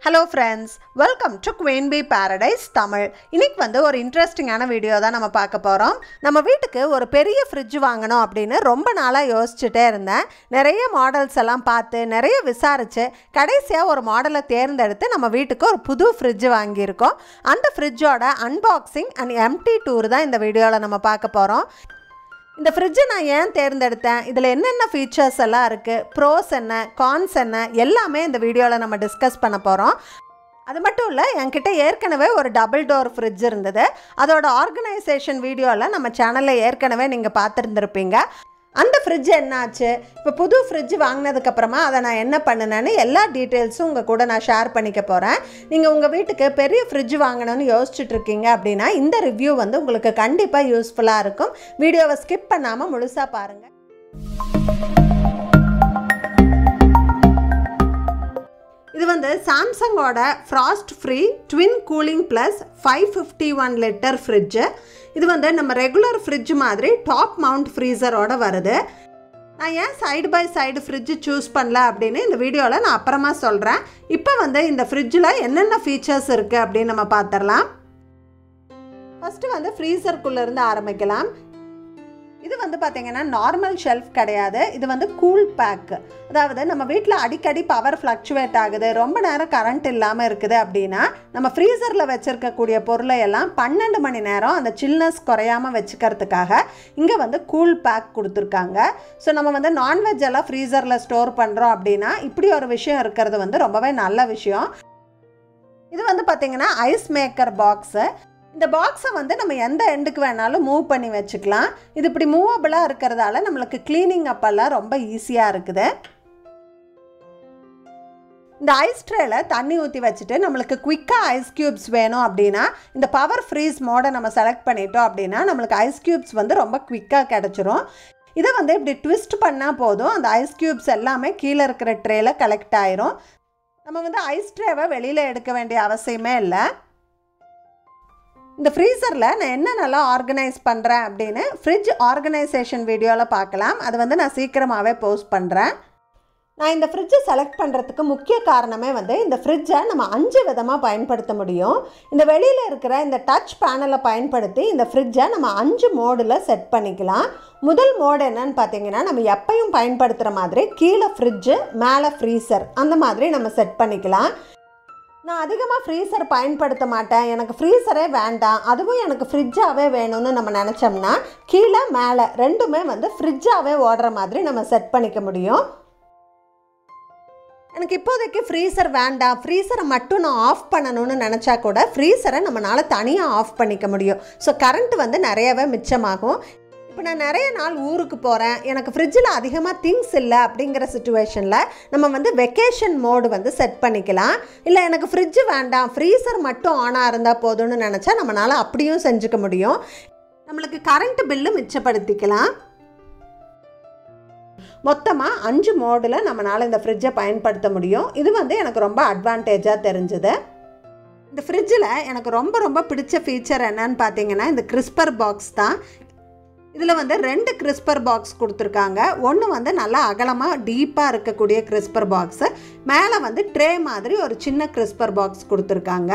hello friends welcome to queen B paradise Tamil இன்னைக்கு வந்து ஒரு இன்ட்ரெஸ்டிங்கான வீடியோ தான் நம்ம பார்க்க போகிறோம் நம்ம வீட்டுக்கு ஒரு பெரிய ஃப்ரிட்ஜ் வாங்கணும் அப்படின்னு ரொம்ப நாளாக யோசிச்சுட்டே இருந்தேன் நிறைய மாடல்ஸ் எல்லாம் பார்த்து நிறைய விசாரித்து கடைசியாக ஒரு மாடலை தேர்ந்தெடுத்து நம்ம வீட்டுக்கு ஒரு புது ஃப்ரிட்ஜ் வாங்கியிருக்கோம் அந்த ஃப்ரிட்ஜோட அன்பாக்சிங் அண்ட் எம்டி டூர் தான் இந்த வீடியோவில் நம்ம பார்க்க போகிறோம் இந்த ஃப்ரிட்ஜை நான் ஏன் தேர்ந்தெடுத்தேன் இதில் என்னென்ன ஃபீச்சர்ஸ் எல்லாம் இருக்குது ப்ரோஸ் என்ன கான்ஸ் என்ன எல்லாமே இந்த வீடியோவில் நம்ம டிஸ்கஸ் பண்ண போகிறோம் அது மட்டும் இல்லை என்கிட்ட ஏற்கனவே ஒரு டபுள் டோர் ஃப்ரிட்ஜ் இருந்தது அதோட ஆர்கனைசேஷன் வீடியோவில் நம்ம சேனலில் ஏற்கனவே நீங்கள் பார்த்துருந்துருப்பீங்க அந்த ஃப்ரிட்ஜ் என்னாச்சு இப்போ புது ஃப்ரிட்ஜ் வாங்கினதுக்கப்புறமா அதை நான் என்ன பண்ணினேன்னு எல்லா டீட்டெயில்ஸும் உங்கள் கூட நான் ஷேர் பண்ணிக்க போகிறேன் நீங்கள் உங்கள் வீட்டுக்கு பெரிய ஃப்ரிட்ஜ் வாங்கணும்னு யோசிச்சுட்டு இருக்கீங்க அப்படின்னா இந்த ரிவ்யூ வந்து உங்களுக்கு கண்டிப்பாக யூஸ்ஃபுல்லாக இருக்கும் வீடியோவை ஸ்கிப் பண்ணாமல் முழுசாக பாருங்கள் இது வந்து சாம்சங்கோட frost free twin cooling plus five fifty one litre fridge இது வந்து நம்ம ரெகுலர் ஃப்ரிட்ஜ் மாதிரி டாப் மவுண்ட் ஃப்ரீசரோட வருது நான் ஏன் side by side fridge choose பண்ணல அப்படின்னு இந்த வீடியோவில் நான் அப்புறமா சொல்கிறேன் இப்போ வந்து இந்த ஃப்ரிட்ஜில் என்னென்ன ஃபீச்சர்ஸ் இருக்குது அப்படின்னு நம்ம பார்த்துடலாம் ஃபஸ்ட்டு வந்து ஃப்ரீசருக்குள்ளேருந்து ஆரம்பிக்கலாம் இது வந்து பார்த்திங்கன்னா நார்மல் ஷெல்ஃப் கிடையாது இது வந்து கூல் பேக் அதாவது நம்ம வீட்டில் அடிக்கடி பவர் ஃப்ளக்சுவேட் ஆகுது ரொம்ப நேரம் கரண்ட் இல்லாமல் இருக்குது அப்படின்னா நம்ம ஃப்ரீசரில் வச்சுருக்கக்கூடிய பொருளை எல்லாம் பன்னெண்டு மணி நேரம் அந்த சில்னஸ் குறையாமல் வச்சுக்கிறதுக்காக இங்கே வந்து கூல் பேக் கொடுத்துருக்காங்க ஸோ நம்ம வந்து நான்வெஜ் எல்லாம் ஃப்ரீசரில் ஸ்டோர் பண்ணுறோம் அப்படின்னா இப்படி ஒரு விஷயம் இருக்கிறது வந்து ரொம்பவே நல்ல விஷயம் இது வந்து பார்த்திங்கன்னா ஐஸ் மேக்கர் பாக்ஸு இந்த பாக்ஸை வந்து நம்ம எந்த எண்டுக்கு வேணாலும் மூவ் பண்ணி வச்சுக்கலாம் இது இப்படி மூவபிளாக இருக்கிறதால நம்மளுக்கு க்ளீனிங் அப்பெல்லாம் ரொம்ப ஈஸியாக இருக்குது இந்த ஐஸ் ட்ரேல தண்ணி ஊற்றி வச்சுட்டு நம்மளுக்கு குயிக்காக ஐஸ் க்யூப்ஸ் வேணும் அப்படின்னா இந்த பவர் ஃப்ரீஸ் மோடை நம்ம செலக்ட் பண்ணிட்டோம் அப்படின்னா நம்மளுக்கு ஐஸ் க்யூப்ஸ் வந்து ரொம்ப குயிக்காக கிடச்சிரும் இதை வந்து இப்படி ட்விஸ்ட் பண்ணால் போதும் அந்த ஐஸ் க்யூப்ஸ் எல்லாமே கீழே இருக்கிற ட்ரேல கலெக்ட் ஆயிரும் நம்ம வந்து ஐஸ் ட்ரேவை வெளியில் எடுக்க வேண்டிய அவசியமே இல்லை இந்த ஃப்ரீசரில் நான் என்னென்னலாம் ஆர்கனைஸ் பண்ணுறேன் அப்படின்னு ஃப்ரிட்ஜ் ஆர்கனைசேஷன் வீடியோவில் பார்க்கலாம் அது வந்து நான் சீக்கிரமாகவே போஸ்ட் பண்ணுறேன் நான் இந்த ஃப்ரிட்ஜை செலக்ட் பண்ணுறதுக்கு முக்கிய காரணமே வந்து இந்த ஃப்ரிட்ஜை நம்ம அஞ்சு விதமாக பயன்படுத்த முடியும் இந்த வெளியில் இருக்கிற இந்த டச் பேனலை பயன்படுத்தி இந்த ஃப்ரிட்ஜை நம்ம அஞ்சு மோடில் செட் பண்ணிக்கலாம் முதல் மோடு என்னன்னு பார்த்தீங்கன்னா நம்ம எப்பையும் பயன்படுத்துகிற மாதிரி கீழே ஃப்ரிட்ஜு மேலே ஃப்ரீசர் அந்த மாதிரி நம்ம செட் பண்ணிக்கலாம் நான் அதிகமாக ஃப்ரீசர் பயன்படுத்த மாட்டேன் எனக்கு ஃப்ரீசரே வேண்டாம் அதுவும் எனக்கு ஃப்ரிட்ஜாகவே வேணும்னு நம்ம நினச்சோம்னா கீழே மேலே ரெண்டுமே வந்து ஃப்ரிட்ஜாகவே ஓடுற மாதிரி நம்ம செட் பண்ணிக்க முடியும் எனக்கு இப்போதைக்கு ஃப்ரீசர் வேண்டாம் ஃப்ரீசரை மட்டும் நான் ஆஃப் பண்ணணும்னு நினச்சா கூட ஃப்ரீசரை நம்மளால் தனியாக ஆஃப் பண்ணிக்க முடியும் ஸோ கரண்ட் வந்து நிறையவே மிச்சமாகும் இப்போ நான் நிறைய நாள் ஊருக்கு போகிறேன் எனக்கு ஃப்ரிட்ஜில் அதிகமாக திங்ஸ் இல்லை அப்படிங்கிற சுச்சுவேஷனில் நம்ம வந்து வெக்கேஷன் மோடு வந்து செட் பண்ணிக்கலாம் இல்லை எனக்கு ஃப்ரிட்ஜு வேண்டாம் ஃப்ரீசர் மட்டும் ஆனாக இருந்தால் போதும்னு நினச்சா நம்மளால் அப்படியும் செஞ்சுக்க முடியும் நம்மளுக்கு கரண்ட் பில்லு மிச்சப்படுத்திக்கலாம் மொத்தமாக அஞ்சு மோடில் நம்மளால் இந்த ஃப்ரிட்ஜை பயன்படுத்த முடியும் இது வந்து எனக்கு ரொம்ப அட்வான்டேஜாக தெரிஞ்சுது இந்த ஃப்ரிட்ஜில் எனக்கு ரொம்ப ரொம்ப பிடிச்ச ஃபீச்சர் என்னன்னு பார்த்தீங்கன்னா இந்த கிறிஸ்பர் பாக்ஸ் தான் இதில் வந்து ரெண்டு கிறிஸ்பர் பாக்ஸ் கொடுத்துருக்காங்க ஒன்று வந்து நல்லா அகலமாக டீப்பாக இருக்கக்கூடிய கிறிஸ்பர் பாக்ஸு மேலே வந்து ட்ரே மாதிரி ஒரு சின்ன கிறிஸ்பர் பாக்ஸ் கொடுத்துருக்காங்க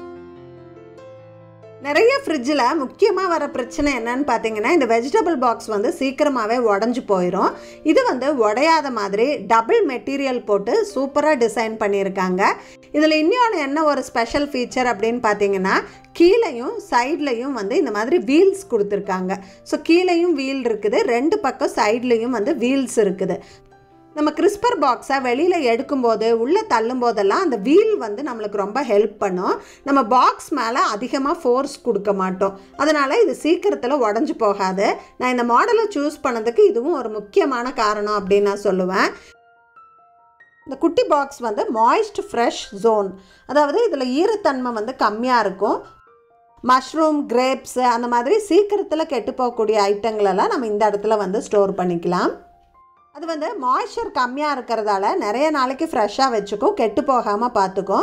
நிறைய ஃப்ரிட்ஜில் முக்கியமாக வர பிரச்சனை என்னன்னு பார்த்தீங்கன்னா இந்த வெஜிடபிள் பாக்ஸ் வந்து சீக்கிரமாகவே உடஞ்சி போயிடும் இது வந்து உடையாத மாதிரி டபுள் மெட்டீரியல் போட்டு சூப்பராக டிசைன் பண்ணியிருக்காங்க இதில் இன்னொன்று என்ன ஒரு ஸ்பெஷல் ஃபீச்சர் அப்படின்னு பார்த்தீங்கன்னா கீழேயும் சைட்லையும் வந்து இந்த மாதிரி வீல்ஸ் கொடுத்துருக்காங்க ஸோ கீழேயும் வீல் இருக்குது ரெண்டு பக்கம் சைட்லேயும் வந்து வீல்ஸ் இருக்குது நம்ம கிறிஸ்பர் பாக்ஸை வெளியில் எடுக்கும்போது உள்ளே தள்ளும் போதெல்லாம் அந்த வீல் வந்து நம்மளுக்கு ரொம்ப ஹெல்ப் பண்ணும் நம்ம பாக்ஸ் மேலே அதிகமாக ஃபோர்ஸ் கொடுக்க மாட்டோம் அதனால் இது சீக்கிரத்தில் உடஞ்சி போகாது நான் இந்த மாடலை சூஸ் பண்ணதுக்கு இதுவும் ஒரு முக்கியமான காரணம் அப்படின்னு நான் சொல்லுவேன் இந்த குட்டி பாக்ஸ் வந்து மாய்ஸ்ட் ஃப்ரெஷ் ஜோன் அதாவது இதில் ஈரத்தன்மை வந்து கம்மியாக இருக்கும் மஷ்ரூம் கிரேப்ஸு அந்த மாதிரி சீக்கிரத்தில் கெட்டு போகக்கூடிய ஐட்டங்களெல்லாம் நம்ம இந்த இடத்துல வந்து ஸ்டோர் பண்ணிக்கலாம் அது வந்து மாய்ஸ்சர் கம்மியாக இருக்கிறதால நிறைய நாளைக்கு ஃப்ரெஷ்ஷாக வச்சுக்கும் கெட்டு போகாமல் பார்த்துக்கும்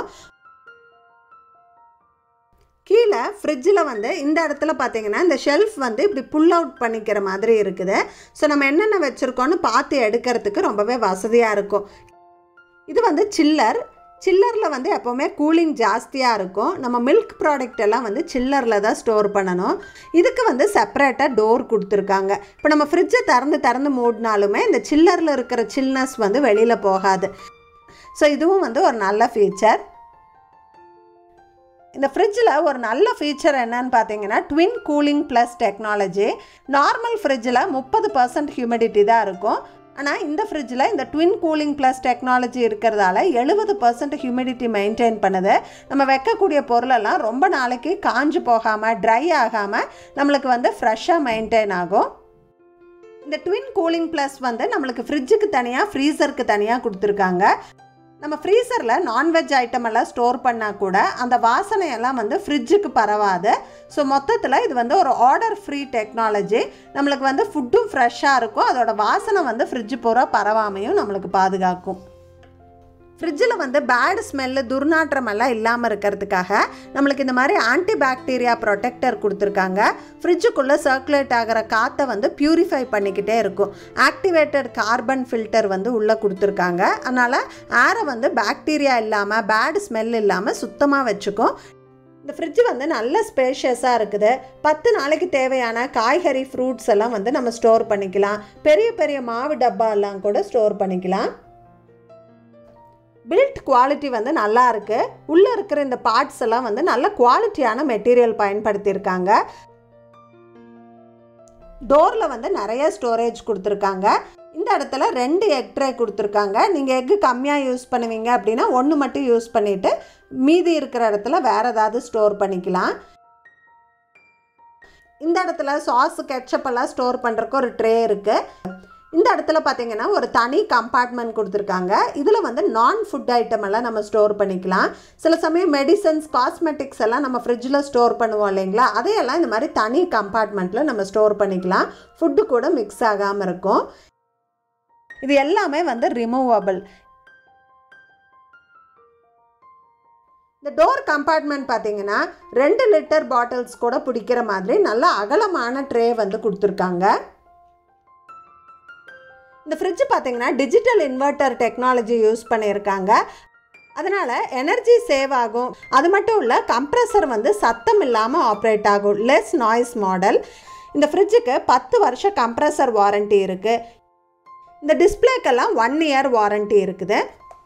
கீழே ஃப்ரிட்ஜில் வந்து இந்த இடத்துல பார்த்தீங்கன்னா இந்த ஷெல்ஃப் வந்து இப்படி புல் அவுட் பண்ணிக்கிற மாதிரி இருக்குது ஸோ நம்ம என்னென்ன வச்சுருக்கோன்னு பார்த்து எடுக்கிறதுக்கு ரொம்பவே வசதியாக இருக்கும் இது வந்து சில்லர் சில்லரில் வந்து எப்போவுமே கூலிங் ஜாஸ்தியாக இருக்கும் நம்ம மில்க் ப்ராடக்ட் எல்லாம் வந்து சில்லரில் தான் ஸ்டோர் பண்ணணும் இதுக்கு வந்து செப்பரேட்டாக டோர் கொடுத்துருக்காங்க இப்போ நம்ம ஃப்ரிட்ஜை திறந்து திறந்து மூடினாலுமே இந்த சில்லரில் இருக்கிற சில்னஸ் வந்து வெளியில் போகாது ஸோ இதுவும் வந்து ஒரு நல்ல ஃபீச்சர் இந்த ஃப்ரிட்ஜில் ஒரு நல்ல ஃபீச்சர் என்னன்னு பார்த்தீங்கன்னா twin cooling plus technology normal ஃப்ரிட்ஜில் முப்பது பர்சன்ட் ஹியூமிடிட்டி தான் இருக்கும் ஆனால் இந்த ஃப்ரிட்ஜில் இந்த ட்வின் கூலிங் ப்ளஸ் டெக்னாலஜி இருக்கிறதால எழுபது பர்சன்ட் ஹியூமிடிட்டி மெயின்டைன் பண்ணுது நம்ம வைக்கக்கூடிய பொருளெல்லாம் ரொம்ப நாளைக்கு காஞ்சு போகாமல் ட்ரை ஆகாமல் நம்மளுக்கு வந்து ஃப்ரெஷ்ஷாக மெயின்டைன் ஆகும் இந்த ட்வின் கூலிங் ப்ளஸ் வந்து நம்மளுக்கு ஃப்ரிட்ஜுக்கு தனியாக ஃப்ரீசருக்கு தனியாக கொடுத்துருக்காங்க நம்ம ஃப்ரீசரில் நான்வெஜ் ஐட்டம் எல்லாம் ஸ்டோர் பண்ணால் கூட அந்த வாசனையெல்லாம் வந்து ஃப்ரிட்ஜுக்கு பரவாது ஸோ மொத்தத்தில் இது வந்து ஒரு ஆர்டர் ஃப்ரீ டெக்னாலஜி நம்மளுக்கு வந்து ஃபுட்டும் ஃப்ரெஷ்ஷாக இருக்கும் அதோட வாசனை வந்து ஃப்ரிட்ஜு பூரா பரவாமையும் நம்மளுக்கு பாதுகாக்கும் ஃப்ரிட்ஜில் வந்து பேட் ஸ்மெல்லு துர்நாற்றம் எல்லாம் இல்லாமல் இருக்கிறதுக்காக நம்மளுக்கு இந்த மாதிரி ஆன்டி பாக்டீரியா ப்ரொடெக்டர் கொடுத்துருக்காங்க ஃப்ரிட்ஜுக்குள்ளே சர்க்குலேட் ஆகிற காற்றை வந்து ப்யூரிஃபை பண்ணிக்கிட்டே இருக்கும் ஆக்டிவேட்டட் கார்பன் ஃபில்டர் வந்து உள்ளே கொடுத்துருக்காங்க அதனால் ஏரை வந்து பாக்டீரியா இல்லாமல் பேட் ஸ்மெல் இல்லாமல் சுத்தமாக வச்சுக்கும் இந்த ஃப்ரிட்ஜ் வந்து நல்ல ஸ்பேஷியஸாக இருக்குது பத்து நாளைக்கு தேவையான காய்கறி ஃப்ரூட்ஸ் எல்லாம் வந்து நம்ம ஸ்டோர் பண்ணிக்கலாம் பெரிய பெரிய மாவு டப்பா எல்லாம் கூட ஸ்டோர் பண்ணிக்கலாம் பில்ட் குவாலிட்டி வந்து நல்லா இருக்கு உள்ளே இருக்கிற இந்த பார்ட்ஸ் எல்லாம் வந்து நல்ல குவாலிட்டியான மெட்டீரியல் பயன்படுத்தியிருக்காங்க டோரில் வந்து நிறைய ஸ்டோரேஜ் கொடுத்துருக்காங்க இந்த இடத்துல ரெண்டு எக் ட்ரே கொடுத்துருக்காங்க நீங்கள் எக்கு கம்மியாக யூஸ் பண்ணுவீங்க அப்படின்னா ஒன்று மட்டும் யூஸ் பண்ணிவிட்டு மீதி இருக்கிற இடத்துல வேறு ஏதாவது ஸ்டோர் பண்ணிக்கலாம் இந்த இடத்துல சாஸ் கெச்சப் எல்லாம் ஸ்டோர் பண்ணுறக்கு ஒரு ட்ரே இருக்குது இந்த இடத்துல பார்த்தீங்கன்னா ஒரு தனி கம்பார்ட்மெண்ட் கொடுத்துருக்காங்க இதில் வந்து நான் ஃபுட் ஐட்டம் எல்லாம் நம்ம ஸ்டோர் பண்ணிக்கலாம் சில சமயம் மெடிசன்ஸ் காஸ்மெட்டிக்ஸ் எல்லாம் நம்ம ஃப்ரிட்ஜில் ஸ்டோர் பண்ணுவோம் இல்லைங்களா அதையெல்லாம் இந்த மாதிரி தனி கம்பார்ட்மெண்ட்டில் நம்ம ஸ்டோர் பண்ணிக்கலாம் ஃபுட்டு கூட மிக்ஸ் ஆகாமல் இருக்கும் இது எல்லாமே வந்து ரிமூவபிள் இந்த டோர் கம்பார்ட்மெண்ட் பார்த்தீங்கன்னா ரெண்டு லிட்டர் பாட்டில்ஸ் கூட பிடிக்கிற மாதிரி நல்ல அகலமான ட்ரே வந்து கொடுத்துருக்காங்க இந்த ஃப்ரிட்ஜ் பார்த்தீங்கன்னா டிஜிட்டல் இன்வெர்ட்டர் டெக்னாலஜி யூஸ் பண்ணியிருக்காங்க அதனால் எனர்ஜி சேவ் ஆகும் அது மட்டும் இல்லை கம்ப்ரஸர் வந்து சத்தம் இல்லாமல் ஆப்ரேட் ஆகும் லெஸ் நாய்ஸ் மாடல் இந்த ஃப்ரிட்ஜுக்கு பத்து வருஷம் கம்ப்ரஸர் வாரண்ட்டி இருக்குது இந்த டிஸ்பிளேக்கெல்லாம் ஒன் இயர் வாரண்ட்டி இருக்குது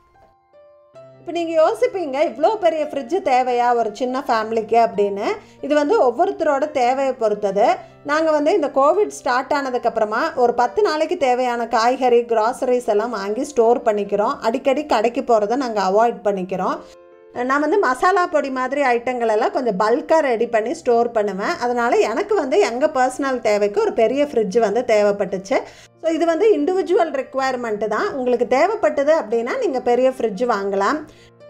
இப்போ நீங்கள் யோசிப்பீங்க இவ்வளோ பெரிய ஃப்ரிட்ஜு தேவையா ஒரு சின்ன ஃபேமிலிக்கு அப்படின்னு இது வந்து ஒவ்வொருத்தரோட தேவையை பொறுத்தது நாங்கள் வந்து இந்த கோவிட் ஸ்டார்ட் ஆனதுக்கப்புறமா ஒரு பத்து நாளைக்கு தேவையான காய்கறி கிராசரிஸ் எல்லாம் வாங்கி ஸ்டோர் பண்ணிக்கிறோம் அடிக்கடி கடைக்கு போகிறத நாங்கள் அவாய்ட் பண்ணிக்கிறோம் நான் வந்து மசாலா பொடி மாதிரி ஐட்டங்கள் எல்லாம் கொஞ்சம் பல்காக ரெடி பண்ணி ஸ்டோர் பண்ணுவேன் அதனால் எனக்கு வந்து எங்கள் பர்சனல் தேவைக்கு ஒரு பெரிய ஃப்ரிட்ஜ் வந்து தேவைப்பட்டுச்சு ஸோ இது வந்து இண்டிவிஜுவல் ரெக்குவயர்மெண்ட்டு தான் உங்களுக்கு தேவைப்பட்டது அப்படின்னா நீங்கள் பெரிய ஃப்ரிட்ஜ் வாங்கலாம்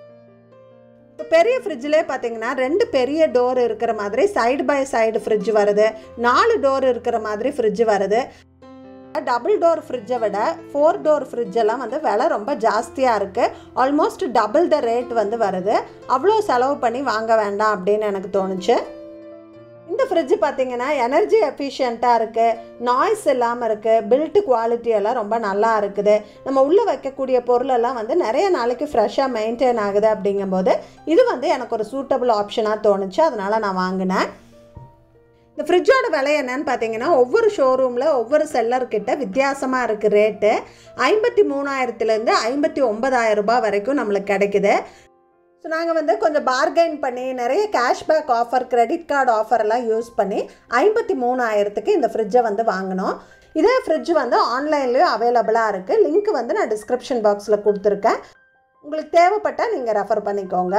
இப்போ பெரிய ஃப்ரிட்ஜிலே பார்த்தீங்கன்னா ரெண்டு பெரிய டோர் இருக்கிற மாதிரி சைடு பை சைடு ஃப்ரிட்ஜ் வருது நாலு டோர் இருக்கிற மாதிரி ஃப்ரிட்ஜ் வருது டபுள் டோர் ஃப்ரிட்ஜை விட ஃபோர் டோர் ஃப்ரிட்ஜெல்லாம் வந்து விலை ரொம்ப ஜாஸ்தியாக இருக்குது ஆல்மோஸ்ட் டபுள் த ரேட் வந்து வருது அவ்வளோ செலவு பண்ணி வாங்க வேண்டாம் அப்படின்னு எனக்கு தோணுச்சு இந்த ஃப்ரிட்ஜ் பார்த்தீங்கன்னா எனர்ஜி எஃபிஷியண்ட்டாக இருக்குது நாய்ஸ் இல்லாமல் இருக்குது பில்ட் குவாலிட்டி எல்லாம் ரொம்ப நல்லா இருக்குது நம்ம உள்ளே வைக்கக்கூடிய பொருளெல்லாம் வந்து நிறைய நாளைக்கு ஃப்ரெஷ்ஷாக மெயின்டைன் ஆகுது அப்படிங்கும்போது இது வந்து எனக்கு ஒரு சூட்டபிள் ஆப்ஷனாக தோணுச்சு அதனால் நான் வாங்கினேன் இந்த ஃப்ரிட்ஜோட விலை என்னன்னு பார்த்தீங்கன்னா ஒவ்வொரு ஷோரூமில் ஒவ்வொரு செல்லர்கிட்ட வித்தியாசமாக இருக்குது ரேட்டு ஐம்பத்தி மூணாயிரத்துலேருந்து ஐம்பத்தி ஒன்பதாயிரம் ரூபாய் வரைக்கும் நம்மளுக்கு கிடைக்குது ஸோ நாங்கள் வந்து கொஞ்சம் பார்கெயின் பண்ணி நிறைய cashback offer credit card offer எல்லாம் யூஸ் பண்ணி ஐம்பத்தி மூணாயிரத்துக்கு இந்த ஃப்ரிட்ஜை வந்து வாங்கினோம் இதே ஃப்ரிட்ஜ் வந்து ஆன்லைன்லேயும் அவைலபிளாக இருக்குது லிங்க் வந்து நான் டிஸ்கிரிப்ஷன் பாக்ஸில் கொடுத்துருக்கேன் உங்களுக்கு தேவைப்பட்டால் நீங்கள் ரெஃபர் பண்ணிக்கோங்க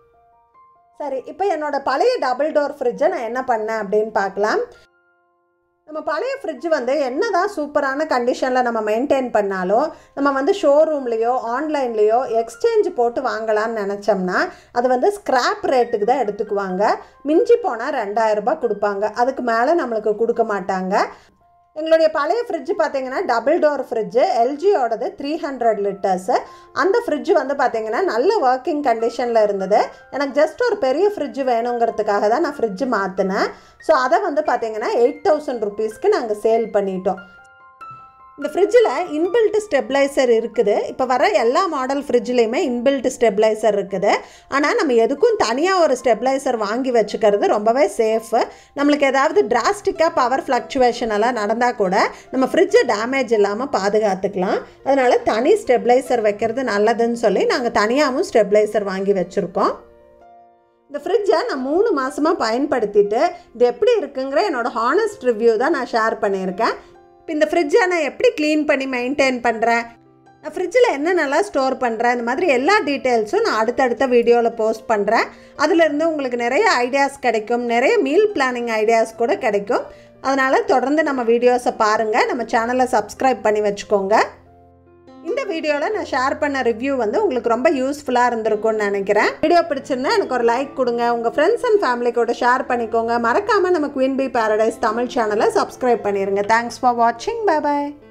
சரி இப்போ என்னோடய பழைய டபுள் டோர் ஃப்ரிட்ஜை நான் என்ன பண்ணேன் அப்படின்னு பார்க்கலாம் நம்ம பழைய ஃப்ரிட்ஜ் வந்து என்ன தான் சூப்பரான கண்டிஷனில் நம்ம மெயின்டைன் பண்ணாலும் நம்ம வந்து ஷோரூம்லேயோ ஆன்லைன்லேயோ எக்ஸ்சேஞ்ச் போட்டு வாங்கலாம்னு நினச்சோம்னா அது வந்து ஸ்க்ராப் ரேட்டுக்கு தான் எடுத்துக்குவாங்க மிஞ்சி போனால் ரெண்டாயிரரூபா கொடுப்பாங்க அதுக்கு மேலே நம்மளுக்கு கொடுக்க மாட்டாங்க எங்களுடைய பழைய ஃப்ரிட்ஜ் பார்த்தீங்கன்னா டபுள் டோர் ஃப்ரிட்ஜு எல்ஜியோடது த்ரீ ஹண்ட்ரட் லிட்டர்ஸு அந்த ஃப்ரிட்ஜ் வந்து பார்த்தீங்கன்னா நல்ல ஒர்க்கிங் கண்டிஷனில் இருந்தது எனக்கு ஜஸ்ட் ஒரு பெரிய ஃப்ரிட்ஜ் வேணுங்கிறதுக்காக தான் நான் ஃப்ரிட்ஜ் மாற்றினேன் ஸோ அதை வந்து பார்த்தீங்கன்னா எயிட் தௌசண்ட் ருபீஸ்க்கு நாங்கள் சேல் பண்ணிட்டோம் இந்த ஃப்ரிட்ஜில் இன்பில்ட் ஸ்டெபிளைசர் இருக்குது இப்போ வர எல்லா மாடல் ஃப்ரிட்ஜ்லேயுமே இன்பில்ட் ஸ்டெபிளைசர் இருக்குது ஆனால் நம்ம எதுக்கும் தனியாக ஒரு ஸ்டெபிளைசர் வாங்கி வச்சுக்கிறது ரொம்பவே சேஃபு நம்மளுக்கு ஏதாவது டிராஸ்டிக்காக பவர் ஃப்ளக்சுவேஷன் எல்லாம் நடந்தால் கூட நம்ம ஃப்ரிட்ஜை டேமேஜ் இல்லாமல் பாதுகாத்துக்கலாம் அதனால் தனி ஸ்டெபிளைசர் வைக்கிறது நல்லதுன்னு சொல்லி நாங்கள் தனியாகவும் ஸ்டெபிளைசர் வாங்கி வச்சுருக்கோம் இந்த ஃப்ரிட்ஜை நான் மூணு மாதமாக பயன்படுத்திட்டு இது எப்படி இருக்குங்கிற என்னோடய ஹானஸ்ட் ரிவ்யூ தான் நான் ஷேர் பண்ணியிருக்கேன் இப்போ இந்த ஃப்ரிட்ஜை நான் எப்படி க்ளீன் பண்ணி மெயின்டைன் பண்ணுறேன் நான் ஃப்ரிட்ஜில் என்னென்னலாம் ஸ்டோர் பண்ணுறேன் இந்த மாதிரி எல்லா டீட்டெயில்ஸும் நான் அடுத்தடுத்த வீடியோவில் போஸ்ட் பண்ணுறேன் அதிலிருந்து உங்களுக்கு நிறைய ஐடியாஸ் கிடைக்கும் நிறைய மீல் பிளானிங் ஐடியாஸ் கூட கிடைக்கும் அதனால் தொடர்ந்து நம்ம வீடியோஸை பாருங்கள் நம்ம சேனலை சப்ஸ்கிரைப் பண்ணி வச்சுக்கோங்க இந்த வீடியோவில் நான் ஷேர் பண்ண ரிவ்யூ வந்து உங்களுக்கு ரொம்ப யூஸ்ஃபுல்லாக இருந்திருக்கும்னு நினைக்கிறேன் வீடியோ பிடிச்சிருந்தா எனக்கு ஒரு லைக் கொடுங்க உங்கள் ஃப்ரெண்ட்ஸ் அண்ட் ஃபேமிலி கூட ஷேர் பண்ணிக்கோங்க மறக்காமல் நம்ம குயின் பி பேரடைஸ் தமிழ் சேனலை சப்ஸ்கிரைப் பண்ணிடுங்க தேங்க்ஸ் ஃபார் வாட்சிங் பை பாய்